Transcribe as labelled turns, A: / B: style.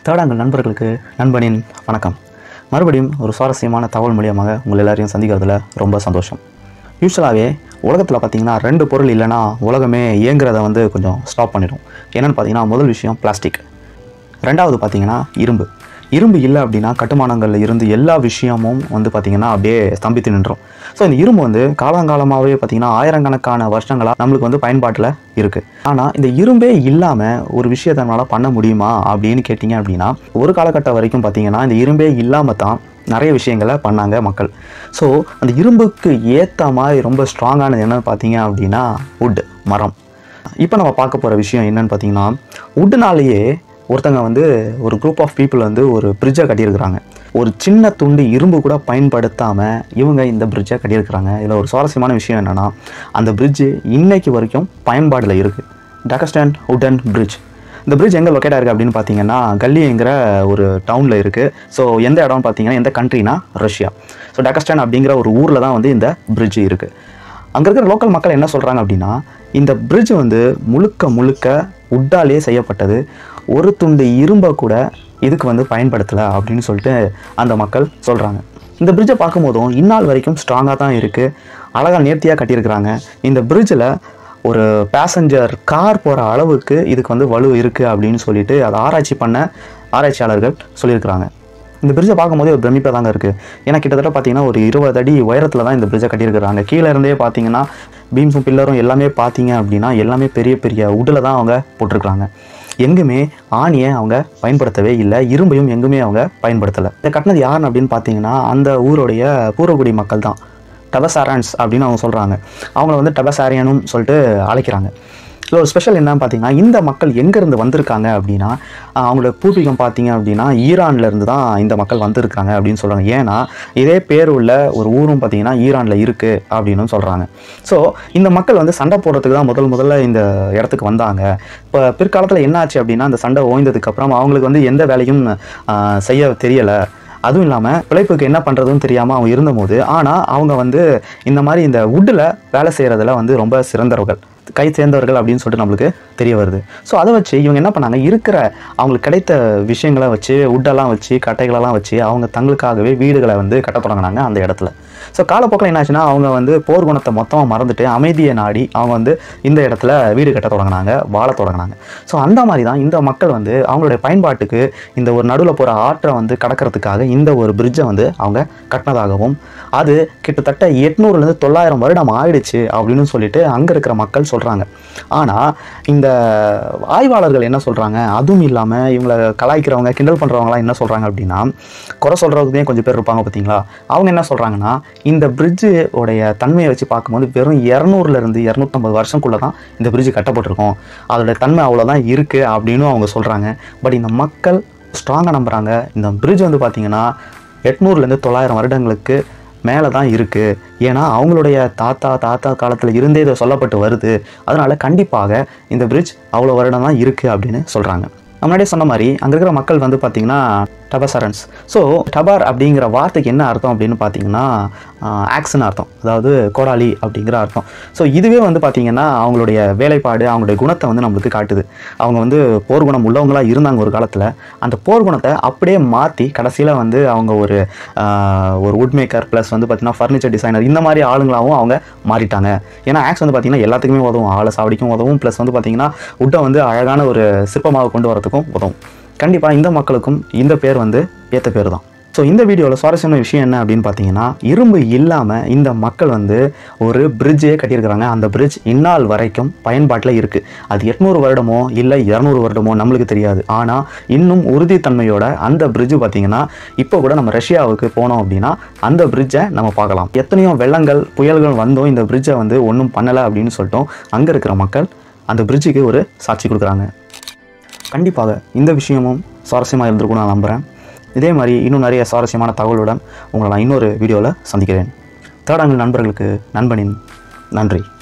A: தேர்டாங்கள் நண்பர்களுக்கு நண்பனின் வணக்கம் மறுபடியும் ஒரு சுவாரஸ்யமான தகவல் மூலியமாக உங்கள் எல்லாரையும் சந்திக்கிறதுல ரொம்ப சந்தோஷம் யூஸ்வலாகவே உலகத்தில் பார்த்தீங்கன்னா ரெண்டு பொருள் இல்லைன்னா உலகமே இயங்குறத வந்து கொஞ்சம் ஸ்டாப் பண்ணிடும் என்னென்னு பார்த்தீங்கன்னா முதல் விஷயம் பிளாஸ்டிக் ரெண்டாவது பார்த்தீங்கன்னா இரும்பு இரும்பு இல்லை அப்படின்னா கட்டுமானங்களில் இருந்து எல்லா விஷயமும் வந்து பார்த்திங்கன்னா அப்படியே ஸ்தம்பித்து நின்றோம் ஸோ இந்த இரும்பு வந்து காலங்காலமாகவே பார்த்திங்கன்னா ஆயிரக்கணக்கான வருஷங்களாக நம்மளுக்கு வந்து பயன்பாட்டில் இருக்குது ஆனால் இந்த இரும்பே இல்லாமல் ஒரு விஷயத்தை நம்மளால் பண்ண முடியுமா அப்படின்னு கேட்டிங்க அப்படின்னா ஒரு காலகட்டம் வரைக்கும் பார்த்திங்கன்னா இந்த இரும்பே இல்லாமல் தான் நிறைய விஷயங்களை பண்ணாங்க மக்கள் ஸோ அந்த இரும்புக்கு ஏற்ற மாதிரி ரொம்ப ஸ்ட்ராங்கானது என்னன்னு பார்த்தீங்க அப்படின்னா wood மரம் இப்போ நம்ம பார்க்க போகிற விஷயம் என்னன்னு பார்த்தீங்கன்னா வுட்டுனாலேயே ஒருத்தங்க வந்து ஒரு குரூப் ஆஃப் பீப்புள் வந்து ஒரு பிரிட்ஜை கட்டியிருக்கிறாங்க ஒரு சின்ன துண்டு இரும்பு கூட பயன்படுத்தாமல் இவங்க இந்த பிரிட்ஜை கட்டியிருக்கிறாங்க இதில் ஒரு சுவாரஸ்யமான விஷயம் என்னென்னா அந்த பிரிட்ஜு இன்னைக்கு வரைக்கும் பயன்பாடில் இருக்குது டக்கஸ்டன் உடன் பிரிட்ஜ் இந்த பிரிட்ஜ் எங்கே லொக்கேட் ஆயிருக்கு அப்படின்னு பார்த்தீங்கன்னா கல்லிங்கிற ஒரு டவுனில் இருக்குது ஸோ எந்த இடம்னு பார்த்தீங்கன்னா எந்த கண்ட்ரினா ரஷ்யா ஸோ டக்கஸ்டன் அப்படிங்கிற ஒரு ஊரில் தான் வந்து இந்த பிரிட்ஜ் இருக்குது அங்கே இருக்கிற லோக்கல் மக்கள் என்ன சொல்கிறாங்க அப்படின்னா இந்த பிரிட்ஜ் வந்து முழுக்க முழுக்க உட்டாலே செய்யப்பட்டது ஒரு துண்டு இரும்பை கூட இதுக்கு வந்து பயன்படுத்தலை அப்படின்னு சொல்லிட்டு அந்த மக்கள் சொல்கிறாங்க இந்த பிரிட்ஜை பார்க்கும்போதும் இந்நாள் வரைக்கும் ஸ்ட்ராங்காக தான் இருக்குது அழகாக நேர்த்தியாக கட்டியிருக்கிறாங்க இந்த பிரிட்ஜில் ஒரு பேசஞ்சர் கார் போகிற அளவுக்கு இதுக்கு வந்து வலு இருக்குது அப்படின்னு சொல்லிட்டு அதை ஆராய்ச்சி பண்ண ஆராய்ச்சியாளர்கள் சொல்லியிருக்கிறாங்க இந்த பிரிட்ஜை பார்க்கும்போதே ஒரு பிரமிப்பாக தாங்க இருக்குது ஏன்னா கிட்டத்தட்ட பார்த்தீங்கன்னா ஒரு இருபது அடி உயரத்தில் தான் இந்த பிரிட்ஜை கட்டியிருக்கிறாங்க கீழே இருந்தே பார்த்தீங்கன்னா பீம்ஸும் பில்லரும் எல்லாமே பார்த்தீங்க அப்படின்னா எல்லாமே பெரிய பெரிய உட்டில் தான் அவங்க போட்டிருக்கிறாங்க எங்குமே ஆணியை அவங்க பயன்படுத்தவே இல்லை இரும்பையும் எங்குமே அவங்க பயன்படுத்தலை இதை கட்டினது யாருன்னு அப்படின்னு பார்த்தீங்கன்னா அந்த ஊருடைய பூர்வகுடி மக்கள் தான் டபசாரான்ஸ் அப்படின்னு அவங்க சொல்கிறாங்க அவங்கள வந்து டபசாரியனும் சொல்லிட்டு அழைக்கிறாங்க இதில் ஒரு ஸ்பெஷல் என்னன்னு பார்த்தீங்கன்னா இந்த மக்கள் எங்கேருந்து வந்திருக்காங்க அப்படின்னா ஆஹ் அவங்களோட பூர்வீகம் பார்த்தீங்க அப்படின்னா ஈரான்ல இருந்து தான் இந்த மக்கள் வந்திருக்காங்க அப்படின்னு சொல்கிறாங்க ஏன்னா இதே பேர் உள்ள ஒரு ஊரும் பார்த்தீங்கன்னா ஈரானில் இருக்குது அப்படின்னு சொல்கிறாங்க ஸோ இந்த மக்கள் வந்து சண்டை போடுறதுக்கு தான் முதல் முதல்ல இந்த இடத்துக்கு வந்தாங்க இப்போ பிற்காலத்தில் என்னாச்சு அப்படின்னா அந்த சண்டை ஓய்ந்ததுக்கப்புறம் அவங்களுக்கு வந்து எந்த வேலையும் ஆஹ் செய்ய தெரியலை அதுவும் இல்லாமல் பிழைப்புக்கு என்ன பண்ணுறதுன்னு தெரியாமல் அவங்க இருந்தபோது ஆனால் அவங்க வந்து இந்த மாதிரி இந்த வுட்டில் வேலை செய்கிறதுல வந்து ரொம்ப சிறந்தவர்கள் கை சேர்ந்தவர்கள் அப்படின்னு சொல்லிட்டு நம்மளுக்கு தெரிய வருது ஸோ அதை வச்சு இவங்க என்ன பண்ணாங்க இருக்கிற அவங்களுக்கு கிடைத்த விஷயங்களை வச்சு வுட்டெல்லாம் வச்சு கட்டைகளெல்லாம் வச்சு அவங்க தங்களுக்காகவே வீடுகளை வந்து கட்ட தொடங்கினாங்க அந்த இடத்துல ஸோ காலப்போக்கில் என்னாச்சுன்னா அவங்க வந்து போர் குணத்தை மொத்தமாக மறந்துட்டு அமைதியை நாடி அவங்க வந்து இந்த இடத்துல வீடு கட்ட தொடங்கினாங்க வாழ தொடங்கினாங்க ஸோ அந்த மாதிரி தான் இந்த மக்கள் வந்து அவங்களுடைய பயன்பாட்டுக்கு இந்த ஒரு நடுவில் போகிற ஆற்றை வந்து கடக்கிறதுக்காக இந்த ஒரு பிரிட்ஜை வந்து அவங்க கட்டினதாகவும் அது கிட்டத்தட்ட எட்நூறுலேருந்து தொள்ளாயிரம் வருடம் ஆயிடுச்சு அப்படின்னு சொல்லிட்டு அங்கே இருக்கிற மக்கள் சொல்கிறாங்க ஆனால் இந்த ஆய்வாளர்கள் என்ன சொல்கிறாங்க அதுவும் இல்லாமல் இவங்களை கலாய்க்கிறவங்க கிண்டல் பண்ணுறவங்களாம் என்ன சொல்கிறாங்க அப்படின்னா குறை சொல்கிறதுக்கே கொஞ்சம் பேர் இருப்பாங்க பார்த்தீங்களா அவங்க என்ன சொல்கிறாங்கன்னா இந்த பிரிட்ஜு உடைய தன்மையை வச்சு பார்க்கும்போது வெறும் இரநூறுலேருந்து இரநூத்தம்பது வருஷம்குள்ளே தான் இந்த பிரிட்ஜ் கட்டப்பட்டிருக்கும் அதோடைய தன்மை அவ்வளோதான் இருக்குது அப்படின்னு அவங்க சொல்கிறாங்க பட் இந்த மக்கள் ஸ்ட்ராங்காக நம்புகிறாங்க இந்த பிரிட்ஜ் வந்து பார்த்திங்கன்னா எட்நூறுலேருந்து தொள்ளாயிரம் வருடங்களுக்கு மேலே தான் இருக்குது ஏன்னா அவங்களுடைய தாத்தா தாத்தா காலத்தில் இருந்தே இதை சொல்லப்பட்டு வருது அதனால் கண்டிப்பாக இந்த பிரிட்ஜ் அவ்வளோ வருடம் தான் இருக்குது அப்படின்னு சொல்கிறாங்க முன்னாடியே சொன்ன மாதிரி அங்கே இருக்கிற மக்கள் வந்து பார்த்திங்கன்னா டபசரன்ஸ் ஸோ டபார் அப்படிங்கிற வார்த்தைக்கு என்ன அர்த்தம் அப்படின்னு பார்த்தீங்கன்னா ஆக்ஸ்னு அர்த்தம் அதாவது கோடாலி அப்படிங்கிற அர்த்தம் ஸோ இதுவே வந்து பார்த்திங்கன்னா அவங்களுடைய வேலைப்பாடு அவங்களுடைய குணத்தை வந்து நம்மளுக்கு காட்டுது அவங்க வந்து போர் குணம் உள்ளவங்களாக இருந்தாங்க ஒரு காலத்தில் அந்த போர் குணத்தை அப்படியே மாற்றி கடைசியில் வந்து அவங்க ஒரு ஆஹ், ஒரு வுட் மேக்கர் ப்ளஸ் வந்து பார்த்திங்கன்னா ஃபர்னிச்சர் டிசைனர் இந்த மாதிரி ஆளுங்களாகவும் அவங்க மாறிட்டாங்க ஏன்னா ஆக்ஸ் வந்து பார்த்திங்கன்னா எல்லாத்துக்குமே உதவும் ஆளை சாவடிக்கும் உதவும் ப்ளஸ் வந்து பார்த்திங்கன்னா வுட்டை வந்து அழகான ஒரு சிற்பமாக கொண்டு வரதுக்கும் உதவும் கண்டிப்பாக இந்த மக்களுக்கும் இந்த பேர் வந்து ஏற்ற பேர் தான் ஸோ இந்த வீடியோவில் சுவாரஸ்யமான விஷயம் என்ன அப்படின்னு பார்த்தீங்கன்னா இரும்பு இல்லாமல் இந்த மக்கள் வந்து ஒரு பிரிட்ஜே கட்டியிருக்கிறாங்க அந்த பிரிட்ஜ் இந்நாள் வரைக்கும் பயன்பாட்டில் இருக்குது அது எட்நூறு வருடமோ இல்லை இரநூறு வருடமோ நம்மளுக்கு தெரியாது ஆனால் இன்னும் உறுதித்தன்மையோட அந்த பிரிட்ஜ் பார்த்தீங்கன்னா இப்போ கூட நம்ம ரஷ்யாவுக்கு போனோம் அப்படின்னா அந்த பிரிட்ஜை நம்ம பார்க்கலாம் எத்தனையோ வெள்ளங்கள் புயல்கள் வந்தும் இந்த பிரிட்ஜை வந்து ஒன்றும் பண்ணலை அப்படின்னு சொல்லிட்டோம் அங்கே இருக்கிற மக்கள் அந்த பிரிட்ஜுக்கு ஒரு சாட்சி கொடுக்குறாங்க கண்டிப்பாக இந்த விஷயமும் சுவாரஸ்யமாக இருந்திருக்கும் நான் நம்புகிறேன் இதே மாதிரி இன்னும் நிறைய சுவாரஸ்யமான தகவலுடன் உங்களை நான் இன்னொரு வீடியோவில் சந்திக்கிறேன் தேடாங்கல் நண்பர்களுக்கு நண்பனின் நன்றி